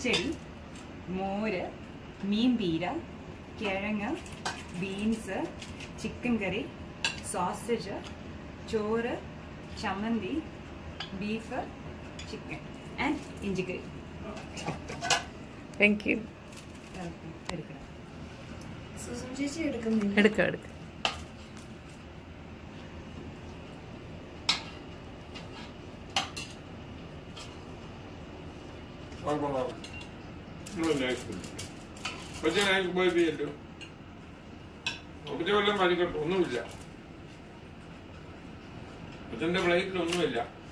കിച്ചടി മോര് മീൻ പീര കിഴങ്ങ് beans chicken കറി sausage ചോറ് ചമ്മന്തി ബീഫ് ചിക്കൻ ആൻഡ് ഇഞ്ചിക്കറി താങ്ക് യു എടുക്കണം സുസും ചേച്ചി എടുക്കുന്നില്ല എടുക്കാം എടുക്കാം പക്ഷേ ഞാൻ പോയല്ലോ ഒപ്പിച്ച വല്ലതും കഴിക്കട്ടെ ഒന്നുമില്ല അച്ഛൻ്റെ പ്ലേറ്റിൽ ഒന്നുമില്ല